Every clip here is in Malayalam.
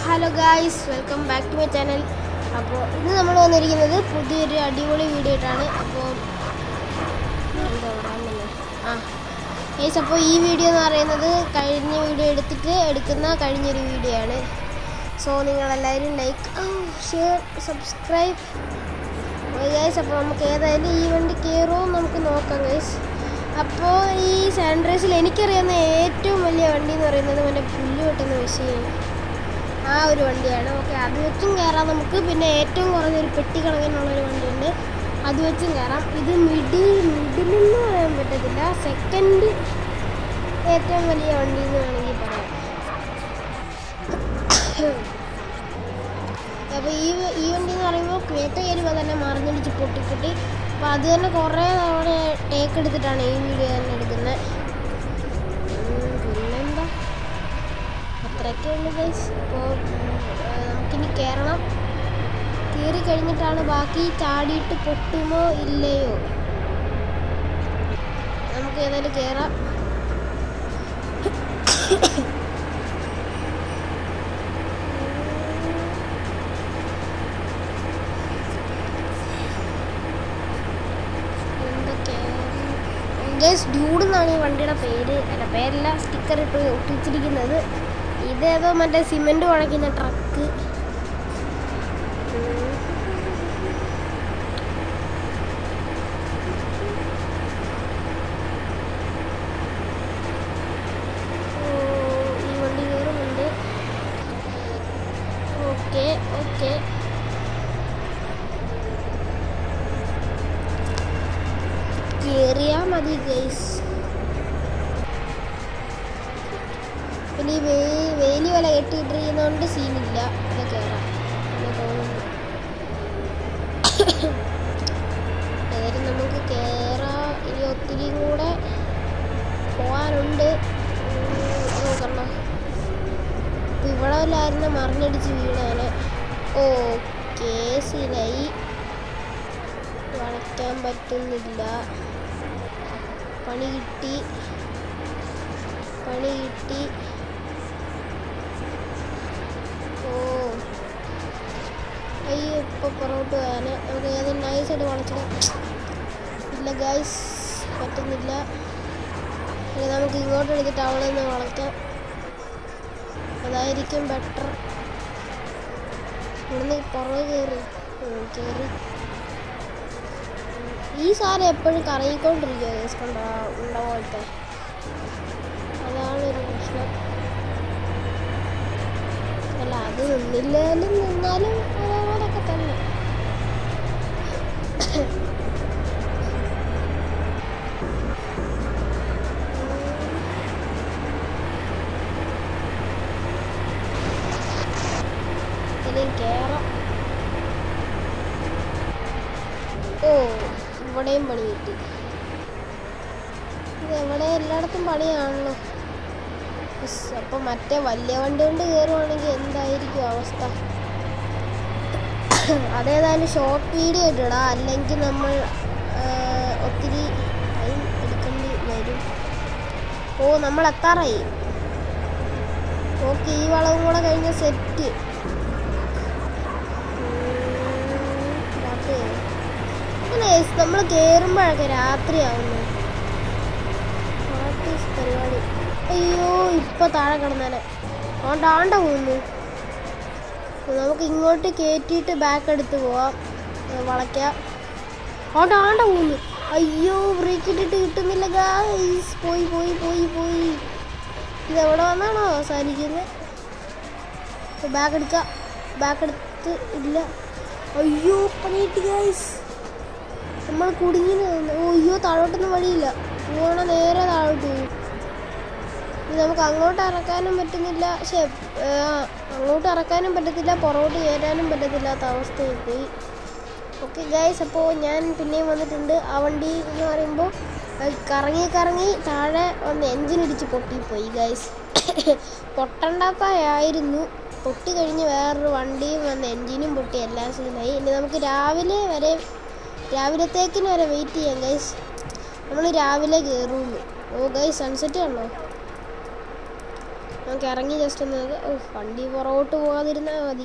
Hello guys welcome back to my channel അപ്പോൾ ഇന്ന് നമ്മൾ വന്നിരിക്കുന്നത് പുതിയൊരു അടിപൊളി വീഡിയോ ആയിട്ടാണ് അപ്പോൾ എന്താ പറയാനുള്ളത്? ആ ഗൈസ് അപ്പോൾ ഈ വീഡിയോ എന്ന് പറയുന്നത് കഴിഞ്ഞ വീഡിയോ എടുത്തിട്ട് എടുക്കുന്ന കഴിഞ്ഞൊരു വീഡിയോ ആണ് സോ നിങ്ങളെല്ലാവരും ലൈക്ക് ഷെയർ സബ്സ്ക്രൈബ് ഗൈസ് അപ്പോൾ നമുക്ക് ഏതായാലും ഈ വണ്ടി കയറുമോ നമുക്ക് നോക്കാം ഗൈസ് അപ്പോൾ ഈ സാൻഡ്രേസിൽ എനിക്കറിയാവുന്ന ഏറ്റവും വലിയ വണ്ടി എന്ന് പറയുന്നത് മറ്റേ പുല്ല് വെട്ടുന്ന മെഷീനാണ് ആ ഒരു വണ്ടിയാണ് ഓക്കെ അത് വെച്ചും കയറാം നമുക്ക് പിന്നെ ഏറ്റവും കുറഞ്ഞൊരു പെട്ടി കണക്കിനുള്ളൊരു വണ്ടിയുണ്ട് അത് വെച്ചും കയറാം ഇത് മിഡിൽ മിഡിലെന്ന് പറയാൻ പറ്റത്തില്ല സെക്കൻഡ് ഏറ്റവും വലിയ വണ്ടി എന്ന് വേണമെങ്കിൽ പറയാം അപ്പോൾ ഈ ഈ വണ്ടി എന്ന് പറയുമ്പോൾ ക്വേറ്റ കയറുമ്പോൾ തന്നെ മറിഞ്ഞടിച്ച് പൊട്ടിപ്പൊട്ടി അപ്പോൾ അത് തന്നെ കുറേ തവണ ടേക്ക് എടുത്തിട്ടാണ് ഈ വീഡിയോ തന്നെ എടുക്കുന്നത് ഉം, പിന്നെന്താ അത്രയൊക്കെ ഉള്ളു ഗൈസ് അപ്പോൾ നമുക്കിനി കയറണം കയറി കഴിഞ്ഞിട്ടാണ് ബാക്കി ചാടിയിട്ട് പൊട്ടുമോ ഇല്ലയോ നമുക്ക് ഏതായാലും കയറാം ഗേസ് ഡ്യൂഡ് എന്നാണ് ഈ വണ്ടിയുടെ പേര് അല്ല പേരല്ല സ്റ്റിക്കർ ഇട്ട് ഒട്ടിച്ചിരിക്കുന്നത് ഇതേതോ മറ്റേ സിമെന്റ് കുഴക്കുന്ന ട്രക്ക് ഈ വണ്ടി കയറുന്നുണ്ട് ഓക്കെ ഓക്കെ കേറിയാ മതി ഗൈസ് പിന്നെ ഈ വേ വേലി വല കെട്ടിയിട്ടിരിക്കുന്നതുകൊണ്ട് സീനില്ല ഇത് കയറാം എന്ന് തോന്നുന്നു ഏതായാലും നമുക്ക് കയറാം ഇനി ഒത്തിരി കൂടെ പോകാനുണ്ട് ഉം, നോക്കണ്ട ഇപ്പൊ ഇവിടെ വല്ലായിരുന്നു മറിഞ്ഞടിച്ച് വീണാല് ഓ കേസിലായി വളയ്ക്കാൻ പറ്റുന്നില്ല പണി കിട്ടി പണി കിട്ടി ഓ അയ്യോ ഇപ്പൊ പുറകോട്ട് പോയാന് നമുക്ക് ഏതെങ്കിലും നൈസായിട്ട് വളച്ചിടാം ഇല്ല ഗൈസ് പറ്റുന്നില്ല ഇനി നമുക്ക് ഇങ്ങോട്ട് എടുത്തിട്ട് അവിടെ നിന്ന് വളയ്ക്കാം അതായിരിക്കും ബെറ്റർ ഇവിടുന്ന് പുറകെ കയറി കയറി ഈ സാധനം എപ്പോഴും കറങ്ങിക്കൊണ്ടിരിക്കുക കേസ് കണ്ട ഉണ്ട പോലത്തെ അതാണ് ഒരു പ്രശ്നം അല്ല അത് നിന്നില്ലാലും നിന്നാലും അതേപോലൊക്കെ തന്നെ ഇനി കേറാം ഓ ഇവിടെയും പണി കിട്ടി ഇത് എവിടെ എല്ലായിടത്തും പണിയാണല്ലോ ഉസ്, അപ്പൊ മറ്റേ വലിയ വണ്ടി കൊണ്ട് കയറുവാണെങ്കിൽ എന്തായിരിക്കും അവസ്ഥ അതേതായാലും ഷോർട്ട് വീഡിയോ ഇട്ടിടാം അല്ലെങ്കിൽ നമ്മൾ ആ, ഒത്തിരി ടൈം എടുക്കേണ്ടി വരും ഓ നമ്മൾ എത്താറായി ഓക്കെ ഈ വളവും കൂടെ കഴിഞ്ഞ സെറ്റ് നമ്മൾ കേറുമ്പോഴൊക്കെ രാത്രിയാവുന്നു പ്രാക്ടീസ് പരിപാടി അയ്യോ ഇപ്പൊ താഴെ കിടന്നാനെ ആണ്ട ആണ്ട പോകുന്നു നമുക്ക് ഇങ്ങോട്ട് കയറ്റിയിട്ട് ബാക്ക് എടുത്ത് പോവാം ഏ, വളയ്ക്കാം ആണ്ട ആണ്ട പോകുന്നു അയ്യോ ബ്രേക്ക് ഇട്ടിട്ട് കിട്ടുന്നില്ല ഗായ്സ് പോയി പോയി പോയി പോയി ഇത് എവിടെ വന്നാണോ അവസാനിക്കുന്നത് ബാക്ക് എടുക്കാം ബാക്ക് എടുത്ത് ഇല്ല അയ്യോ പണി കിട്ടി ഗായ്സ് നമ്മൾ കുടുങ്ങി നിന്ന്. ഓ അയ്യോ താഴോട്ടൊന്നും വഴിയില്ല പോണ നേരെ താഴോട്ട് പോകും ഇത് നമുക്ക് അങ്ങോട്ട് ഇറക്കാനും പറ്റുന്നില്ല പക്ഷേ അങ്ങോട്ട് ഇറക്കാനും പറ്റത്തില്ല പുറകോട്ട് കയറ്റാനും പറ്റത്തില്ലാത്ത അവസ്ഥയിൽ പോയി ഓക്കെ ഗൈസ് അപ്പോൾ ഞാൻ പിന്നെയും വന്നിട്ടുണ്ട് ആ വണ്ടി എന്ന് പറയുമ്പോൾ അത് കറങ്ങി കറങ്ങി താഴെ ഒന്ന് എൻജിൻ ഇടിച്ച് പൊട്ടിപ്പോയി ഗൈസ് പൊട്ടണ്ടാത്തായിരുന്നു പൊട്ടി കഴിഞ്ഞ് വേറൊരു വണ്ടിയും വന്ന് എൻജിനും പൊട്ടി എല്ലാം സീനായി ഇനി നമുക്ക് രാവിലെ വരെ രാവിലത്തേക്കിന് വരെ വെയിറ്റ് ചെയ്യാം ഗൈസ് നമ്മൾ രാവിലെ കയറുള്ളൂ ഓ ഗൈസ് സൺസെറ്റ് കണ്ടോ നമുക്ക് ഇറങ്ങി ജസ്റ്റ് ഒന്ന് നോക്കാം. ഓ വണ്ടി പുറകോട്ട് പോകാതിരുന്നാൽ മതി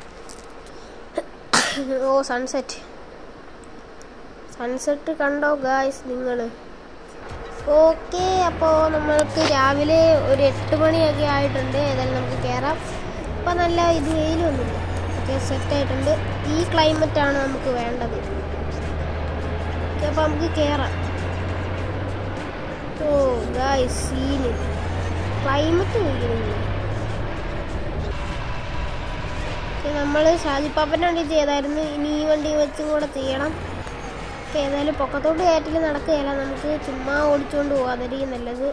ഓ സൺസെറ്റ് സൺസെറ്റ് കണ്ടോ ഗായ്സ് നിങ്ങൾ ഓക്കെ അപ്പോൾ നമ്മൾക്ക് രാവിലെ ഒരു എട്ട് മണിയൊക്കെ ആയിട്ടുണ്ട് ഏതായാലും നമുക്ക് കയറാം ഇപ്പം നല്ല ഇത് വെയിലൊന്നുമില്ല ഓക്കെ സെറ്റായിട്ടുണ്ട് ഈ ക്ലൈമറ്റാണ് നമുക്ക് വേണ്ടത് ഓക്കെ അപ്പോൾ നമുക്ക് കയറാം ഓ ഗായ്സ് സീന് ക്ലൈമറ്റ് നോക്കുന്നില്ല നമ്മൾ ഷാജിപ്പാപ്പൻ്റെ വണ്ടി ചെയ്തായിരുന്നു ഇനി ഈ വണ്ടി വെച്ചും കൂടെ ചെയ്യണം ഒക്കെ ഏതായാലും പൊക്കത്തോട്ട് കയറ്റിൽ നടക്കുകയില്ല നമുക്ക് ചുമ്മാ ഓടിച്ചുകൊണ്ട് പോകാം അതായിരിക്കും നല്ലത്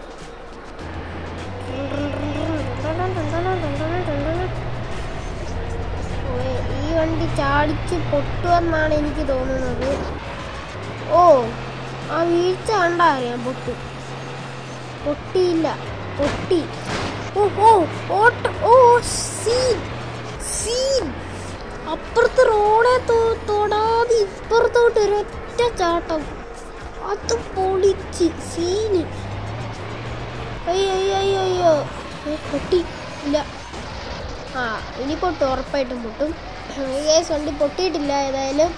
ഓ, ഈ വണ്ടി ചാടിച്ച് പൊട്ടുമെന്നാണ് എനിക്ക് തോന്നുന്നത് ഓ ആ വീഴ്ച കണ്ടറിയാം പൊട്ടു പൊട്ടിയില്ല പൊട്ടി ഓ ഓ ഓട്ട ഓ സീൻ സീൻ അപ്പുറത്ത് റോഡെ തൊ- തൊടാതെ ഇപ്പുറത്തോട്ട് ഒരൊറ്റ ചാട്ടം അത് പൊളിച്ച് സീന് അയ്യോ അയ്യോ അയ്യോ അയ്യോ ഏ, പൊട്ടി ഇല്ല ആ ഇനി പൊട്ടും ഉറപ്പായിട്ടും പൊട്ടും കേസ് വണ്ടി പൊട്ടിയിട്ടില്ല ഏതായാലും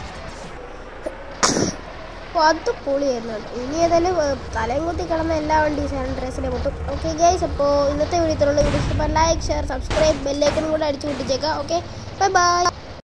അപ്പോൾ അത് പൊളിയായിരുന്നു കേട്ടോ ഇനി ഏതായാലും ഏ, തലയും കുത്തി കിടന്ന എല്ലാ വണ്ടി സെവൻ ഡ്രസ്സിലെ പൊട്ടും ഓക്കെ ഗൈസ് അപ്പോൾ ഇന്നത്തെ വീഡിയോ ഇത്രയുള്ള വീഡിയോ ഇഷ്ടപ്പെട്ടാൽ ലൈക്ക് ഷെയർ സബ്സ്ക്രൈബ് ബെല്ലൈക്കനും കൂടെ അടിച്ചു പൊട്ടിച്ചേക്കാം ഓക്കെ ബൈ ബൈ